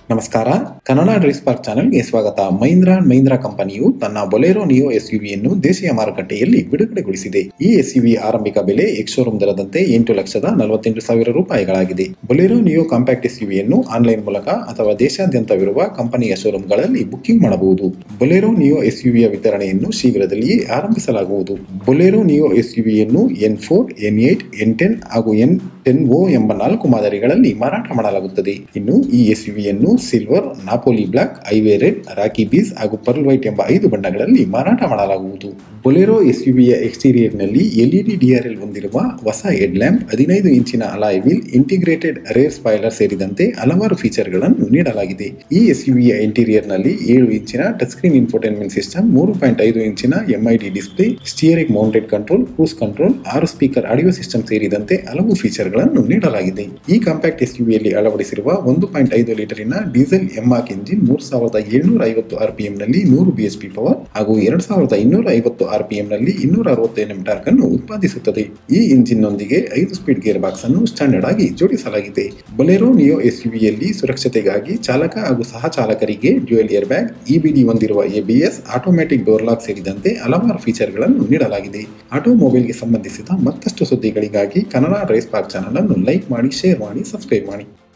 ನಮಸ್ಕಾರ Kannada dries park ಚಾನೆಲ್ಗೆ ಸ್ವಾಗತ ಮಹೀಂದ್ರಾ ಅಂಡ್ ಮಹೀಂದ್ರಾ ಕಂಪನಿಯು ತನ್ನ ಬೊಲೆರೋ ನಿಯೋ ಎಸ್ಯುವಿಯನ್ನು ದೇಶೀಯ ಮಾರುಕಟ್ಟೆಯಲ್ಲಿ ಬಿಡುಗಡೆಗೊಳಿಸಿದೆ ಈ ಎಸ್ಯುವಿ ಆರಂಭಿಕ ಬೆಲೆ ಎಕ್ಸ್ ಶೋರೂಮ್ ದರದಂತೆ ಎಂಟು ಲಕ್ಷದ ನಲವತ್ತೆಂಟು ಸಾವಿರ ರೂಪಾಯಿಗಳಾಗಿದೆ ಬೊಲೆರೋ ನಿಯೋ ಕಾಂಪ್ಯಾಕ್ಟ್ ಎಸ್ಯುವಿಯನ್ನು ಆನ್ಲೈನ್ ಮೂಲಕ ಅಥವಾ ದೇಶಾದ್ಯಂತವಿರುವ ಕಂಪನಿಯ ಶೋರೂಮ್ಗಳಲ್ಲಿ ಬುಕ್ಕಿಂಗ್ ಮಾಡಬಹುದು ಬೊಲೆರೋ ನಿಯೋ ಎಸ್ಯುವಿಯ ವಿತರಣೆಯನ್ನು ಶೀಘ್ರದಲ್ಲಿಯೇ ಆರಂಭಿಸಲಾಗುವುದು ಬೊಲೆರೋ ನಿಯೋ ಎಸ್ಯುವಿಯನ್ನು N four N eight N ten ಹಾಗೂ ಎನ್ ಟೆನ್ ಓ ಎಂಬ ನಾಲ್ಕು ಮಾದರಿಗಳಲ್ಲಿ ಮಾರಾಟ ಮಾಡಲಾಗುತ್ತದೆ ಇನ್ನು ಈ ಎಸ್ಯುವಿಯನ್ನು silver Napoli black highway red Rocky beige ಹಾಗೂ ಪರ್ಲ್ ವೈಟ್ ಎಂಬ ಐದು ಬಣ್ಣಗಳಲ್ಲಿ ಮಾರಾಟ ಮಾಡಲಾಗುವುದು ಬೊಲೆರೋ ಎಸ್ಯುವಿಯ ಎಕ್ಸ್ಟೀರಿಯರ್ನಲ್ಲಿ ಎಲ್ಇಡಿ ಡಿಆರ್ಎಲ್ ಹೊಂದಿರುವ ಹೊಸ ಹೆಡ್ ಲ್ಯಾಂಪ್ ಹದಿನೈದು ಇಂಚಿನ alloy wheel integrated rear spoiler ಸೇರಿದಂತೆ ಹಲವಾರು ಫೀಚರ್ಗಳನ್ನು ನೀಡಲಾಗಿದೆ ಈ ಎಸ್ಯುವಿಯ ಇಂಟೀರಿಯರ್ನಲ್ಲಿ ಏಳು ಇಂಚಿನ ಟಚ್ ಸ್ಕ್ರೀನ್ ಇನ್ಫೋಟೈನ್ಮೆಂಟ್ ಸಿಸ್ಟಮ್ ಮೂರು ಪಾಯಿಂಟ್ ಐದು ಇಂಚಿನ MID display steering mounted control cruise control ಆರು ಸ್ಪೀಕರ್ ಆಡಿಯೋ ಸಿಸ್ಟಮ್ ಸೇರಿದಂತೆ ಹಲವು ಫೀಚರ್ಗಳನ್ನು ನೀಡಲಾಗಿದೆ ಈ ಕಾಂಪ್ಯಾಕ್ಟ್ ಎಸ್ಯುವಿಯಲ್ಲಿ ಅಳವಡಿಸಿರುವ ಒಂದು ಪಾಯಿಂಟ್ ಐದು ಲೀಟರಿನ ಡೀಸೆಲ್ ಎಂಆಕ್ ಇಂಜಿನ್ ಮೂರು ಸಾವಿರದ ಏಳ್ನೂರ ಐವತ್ತು ಆರ್ಪಿಎಂ ನಲ್ಲಿ ನೂರು ಬಿಎಚ್ಪಿ ಪವರ್ ಹಾಗೂ ಎರಡು ಸಾವಿರದ ಇನ್ನೂರ ಐವತ್ತು ಆರ್ಪಿಎಂ ನಲ್ಲಿ ಇನ್ನೂರ ಅರವತ್ತು ಎನ್ಎಂ ಟಾರ್ಕ್ ಅನ್ನು ಉತ್ಪಾದಿಸುತ್ತದೆ ಈ ಇಂಜಿನ್ ನೊಂದಿಗೆ ಐದು ಸ್ಪೀಡ್ ಗೇರ್ ಬಾಕ್ಸ್ ಅನ್ನು ಸ್ಟ್ಯಾಂಡರ್ಡ್ ಆಗಿ ಜೋಡಿಸಲಾಗಿದೆ ಬೊಲೆರೋ ನಿಯೋ ಎಸ್ಯುವಿಯಲ್ಲಿ ಸುರಕ್ಷತೆಗಾಗಿ ಚಾಲಕ ಹಾಗೂ ಸಹ ಚಾಲಕರಿಗೆ ಡ್ಯುಯಲ್ ಏರ್ ಬ್ಯಾಗ್ ಇಬಿಡಿ ಹೊಂದಿರುವ ಎಬಿಎಸ್ ಆಟೋಮ್ಯಾಟಿಕ್ ಡೋರ್ ಲಾಕ್ ಸೇರಿದಂತೆ ಹಲವಾರು ಫೀಚರ್ಗಳನ್ನು ನೀಡಲಾಗಿದೆ ಆಟೋಮೊಬೈಲ್ಗೆ ಸಂಬಂಧಿಸಿದ ಮತ್ತಷ್ಟು ಸುದ್ದಿಗಳಿಗಾಗಿ ಕನ್ನಡ ರೇಸ್ ಪಾರ್ಕ್ ಚಾನಲ್ ಅನ್ನು ಲೈಕ್ ಮಾಡಿ ಶೇರ್ ಮಾಡಿ ಸಬ್ಸ್ಕ್ರೈಬ್ ಮಾಡಿ